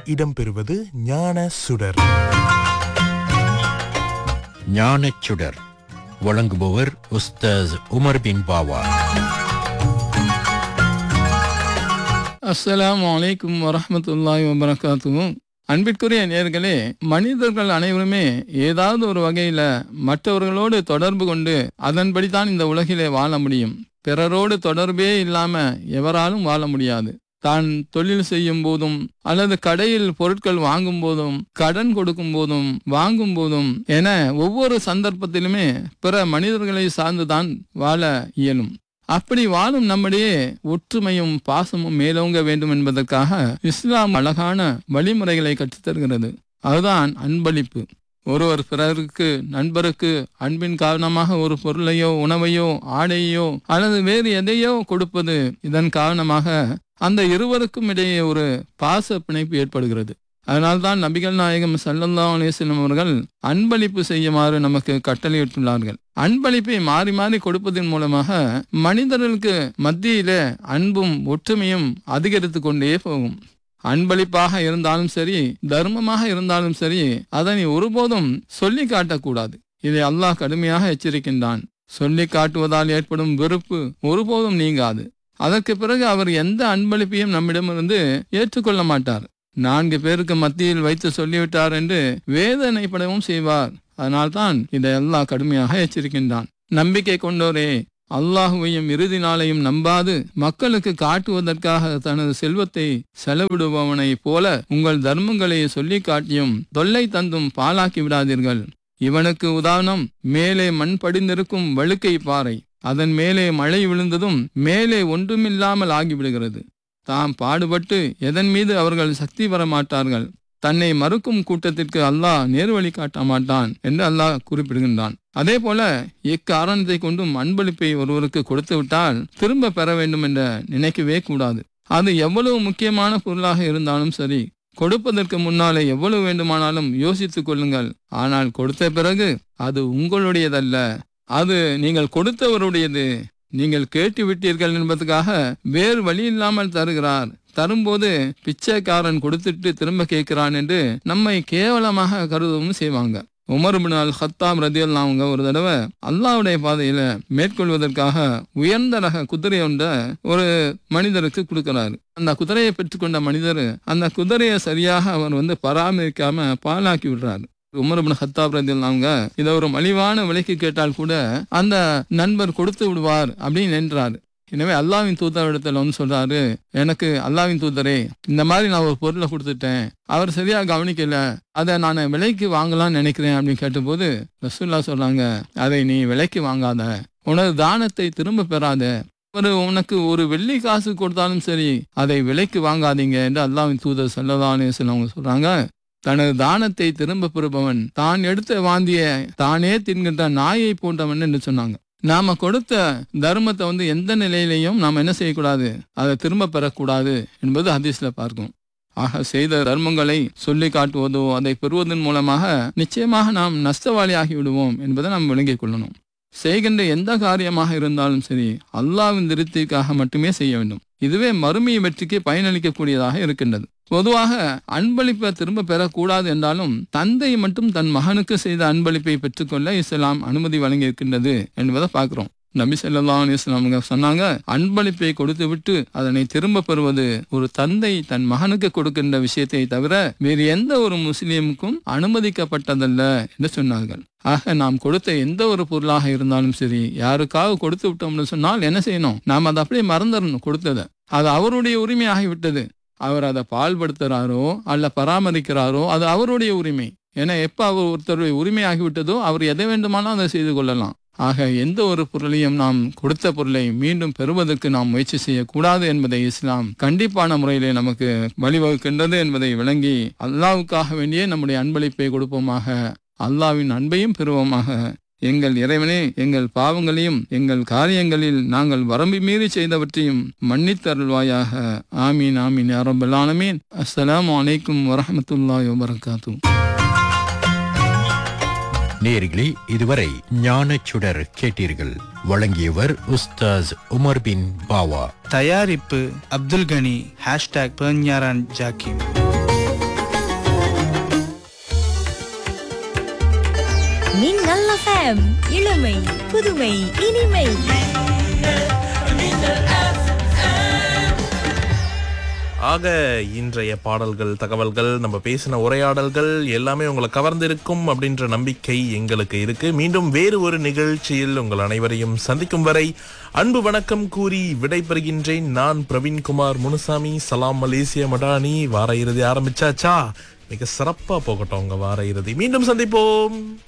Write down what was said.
இடம்பெறுவது ஞான சுடர் ஞானச்சுடர் வழங்குபவர் உஸ்தாஸ் உமர் பின் பாவா அஸ்ஸலாமு அலைக்கும் வரஹ்மத்துல்லாஹி வபரகாத்துவும் அன்பிற்குரிய நேர்களே மனிதர்கள் அனைவருமே ஏதாவது ஒரு வகையில மற்றவர்களோடு தொடர்பு கொண்டு அதன்படிதான் இந்த உலகிலே வாழ முடியும் பிறரோடு தொடர்பே இல்லாம எவராலும் வாழ முடியாது தான் தொழில் செய்யும் போதும் அல்லது கடையில் பொருட்கள் வாங்கும் போதும் கடன் கொடுக்கும் போதும் வாங்கும் போதும் என ஒவ்வொரு சந்தர்ப்பத்திலுமே பிற மனிதர்களை சார்ந்துதான் வாழ இயலும் அப்படி வாழும் நம்மிடையே ஒற்றுமையும் பாசமும் மேலோங்க வேண்டும் என்பதற்காக இஸ்லாம் அழகான வழிமுறைகளை கற்றுத்தருகிறது அதுதான் அன்பளிப்பு ஒருவர் பிறருக்கு நண்பருக்கு அன்பின் காரணமாக ஒரு பொருளையோ உணவையோ ஆடையோ அல்லது வேறு எதையோ கொடுப்பது இதன் காரணமாக அந்த இருவருக்கும் இடையே ஒரு பாச பிணைப்பு ஏற்படுகிறது அதனால்தான் நபிகள் நாயகம் சல்லல்லா அலிஸ்லம் அவர்கள் அன்பளிப்பு செய்யுமாறு நமக்கு கட்டளையிட்டுள்ளார்கள் அன்பளிப்பை மாறி மாறி கொடுப்பதன் மூலமாக மனிதர்களுக்கு மத்தியில அன்பும் ஒற்றுமையும் அதிகரித்து கொண்டே போகும் அன்பளிப்பாக இருந்தாலும் சரி தர்மமாக இருந்தாலும் சரி அதனை ஒருபோதும் சொல்லி காட்டக்கூடாது இதை அல்லாஹ் கடுமையாக எச்சரிக்கின்றான் சொல்லி காட்டுவதால் ஏற்படும் வெறுப்பு ஒருபோதும் நீங்காது அதற்கு பிறகு அவர் எந்த அன்பளிப்பையும் நம்மிடமிருந்து ஏற்றுக்கொள்ள மாட்டார் நான்கு பேருக்கு மத்தியில் வைத்து சொல்லிவிட்டார் என்று வேதனைப்படவும் செய்வார் அதனால்தான் இதை அல்லாஹ் கடுமையாக எச்சரிக்கின்றான் நம்பிக்கை கொண்டோரே அல்லாஹுவையும் இறுதி நாளையும் நம்பாது மக்களுக்கு காட்டுவதற்காக தனது செல்வத்தை செலவிடுபவனைப் போல உங்கள் தர்மங்களை சொல்லி காட்டியும் தொல்லை தந்தும் பாலாக்கி விடாதீர்கள் இவனுக்கு உதாரணம் மேலே மண் படிந்திருக்கும் வழுக்கை பாறை அதன் மேலே மழை விழுந்ததும் மேலே ஒன்றுமில்லாமல் ஆகிவிடுகிறது தாம் பாடுபட்டு எதன் மீது அவர்கள் சக்தி வர மாட்டார்கள் தன்னை மறுக்கும் கூட்டத்திற்கு அல்லாஹ் நேர்வழி காட்ட மாட்டான் என்று அல்லாஹ் குறிப்பிடுகின்றான் அதே போல எக்காரணத்தை கொண்டும் அன்பளிப்பை ஒருவருக்கு கொடுத்து விட்டால் திரும்ப பெற வேண்டும் என்ற நினைக்கவே கூடாது அது எவ்வளவு முக்கியமான பொருளாக இருந்தாலும் சரி கொடுப்பதற்கு முன்னாலே எவ்வளவு வேண்டுமானாலும் யோசித்துக் கொள்ளுங்கள் ஆனால் கொடுத்த பிறகு அது உங்களுடையதல்ல அது நீங்கள் கொடுத்தவருடையது நீங்கள் கேட்டு விட்டீர்கள் என்பதற்காக வேறு வழி இல்லாமல் தருகிறார் தரும்போது பிச்சைக்காரன் கொடுத்துட்டு திரும்ப கேட்கிறான் என்று நம்மை கேவலமாக கருதவும் செய்வாங்க உமர் பின் அல் ஹத்தாம் ரதியல் அவங்க ஒரு தடவை அல்லாவுடைய பாதையில மேற்கொள்வதற்காக உயர்ந்த ரக குதிரை ஒன்ற ஒரு மனிதருக்கு கொடுக்கிறாரு அந்த குதிரையை பெற்றுக்கொண்ட மனிதர் அந்த குதிரையை சரியாக அவர் வந்து பராமரிக்காம பாலாக்கி விடுறாரு உமர் பின் ஹத்தாப் ரதியல் அவங்க இதை ஒரு மலிவான விலைக்கு கேட்டால் கூட அந்த நண்பர் கொடுத்து விடுவார் அப்படின்னு நின்றாரு எனவே அல்லாவின் தூதரிடத்துல வந்து சொல்றாரு எனக்கு அல்லாவின் தூதரே இந்த மாதிரி நான் ஒரு பொருளை கொடுத்துட்டேன் அவர் சரியா கவனிக்கல அதை நான் விலைக்கு வாங்கலாம்னு நினைக்கிறேன் அப்படின்னு கேட்டபோது ரசூல்லா சொல்றாங்க அதை நீ விலைக்கு வாங்காத உனது தானத்தை திரும்ப பெறாத ஒரு உனக்கு ஒரு வெள்ளி காசு கொடுத்தாலும் சரி அதை விலைக்கு வாங்காதீங்க என்று அல்லாவின் தூதர் சொல்லதானே அவங்க சொல்றாங்க தனது தானத்தை திரும்ப பெறுபவன் தான் எடுத்த வாந்திய தானே தின்கின்ற நாயை போன்றவன் என்று சொன்னாங்க நாம கொடுத்த தர்மத்தை வந்து எந்த நிலையிலையும் நாம் என்ன செய்யக்கூடாது அதை திரும்ப பெறக்கூடாது என்பது ஹதீஸ்ல பார்க்கும் ஆக செய்த தர்மங்களை சொல்லி காட்டுவதோ அதை பெறுவதன் மூலமாக நிச்சயமாக நாம் நஷ்டவாளி ஆகி விடுவோம் என்பதை நாம் விளங்கிக் கொள்ளணும் செய்கின்ற எந்த காரியமாக இருந்தாலும் சரி அல்லாவின் திருப்திக்காக மட்டுமே செய்ய வேண்டும் இதுவே மறுமையை வெற்றிக்கு பயனளிக்கக்கூடியதாக இருக்கின்றது பொதுவாக அன்பளிப்பை திரும்ப பெறக்கூடாது என்றாலும் தந்தை மட்டும் தன் மகனுக்கு செய்த அன்பளிப்பை பெற்றுக்கொள்ள இஸ்லாம் அனுமதி வழங்கி இருக்கின்றது என்பதை பார்க்கிறோம் நபி சொல்லா அலிஸ்லாம் சொன்னாங்க அன்பளிப்பை கொடுத்து விட்டு அதனை திரும்ப பெறுவது ஒரு தந்தை தன் மகனுக்கு கொடுக்கின்ற விஷயத்தை தவிர வேறு எந்த ஒரு முஸ்லீமுக்கும் அனுமதிக்கப்பட்டதல்ல என்று சொன்னார்கள் ஆக நாம் கொடுத்த எந்த ஒரு பொருளாக இருந்தாலும் சரி யாருக்காக கொடுத்து விட்டோம்னு சொன்னால் என்ன செய்யணும் நாம் அதை அப்படியே மறந்துடணும் கொடுத்ததை அது அவருடைய உரிமையாகிவிட்டது அவர் அதை பால்படுத்துறாரோ அல்ல பராமரிக்கிறாரோ அது அவருடைய உரிமை ஏன்னா எப்ப அவர் ஒருத்தருடைய உரிமையாகிவிட்டதோ அவர் எதை வேண்டுமானாலும் அதை செய்து கொள்ளலாம் ஆக எந்த ஒரு பொருளையும் நாம் கொடுத்த பொருளை மீண்டும் பெறுவதற்கு நாம் முயற்சி செய்யக்கூடாது என்பதை இஸ்லாம் கண்டிப்பான முறையிலே நமக்கு வழிவகுக்கின்றது என்பதை விளங்கி அல்லாவுக்காக வேண்டியே நம்முடைய அன்பளிப்பை கொடுப்போமாக அல்லாவின் அன்பையும் பெறுவோமாக எங்கள் இறைவனே எங்கள் பாவங்களையும் எங்கள் காரியங்களில் நாங்கள் வரம்பு மீறி செய்தவற்றையும் மன்னித்தருள்வாயாக ஆமீன் ஆமீன் அரபுல்லானமீன் அஸ்ஸலாமு அலைக்கும் வரஹமத்துல்லாஹி வபரகாத்து நேர்களே இதுவரை ஞானச்சுடர் கேட்டீர்கள் வழங்கியவர் உஸ்தாஸ் உமர் பின் பாவா தயாரிப்பு அப்துல் கனி ஹேஷ்டாக் பேஞ்ஞாரான் ஜாக்கிம் மின்னல் எஃப்எம் இளமை புதுமை இனிமை ஆக இன்றைய பாடல்கள் தகவல்கள் நம்ம பேசின உரையாடல்கள் எல்லாமே உங்களை கவர்ந்திருக்கும் அப்படின்ற நம்பிக்கை எங்களுக்கு இருக்கு மீண்டும் வேறு ஒரு நிகழ்ச்சியில் உங்கள் அனைவரையும் சந்திக்கும் வரை அன்பு வணக்கம் கூறி விடைபெறுகின்றேன் நான் பிரவீன்குமார் முனுசாமி சலாம் மலேசியா மடானி வார இறுதி ஆரம்பிச்சாச்சா மிக சிறப்பா போகட்டும் உங்க வார இறுதி மீண்டும் சந்திப்போம்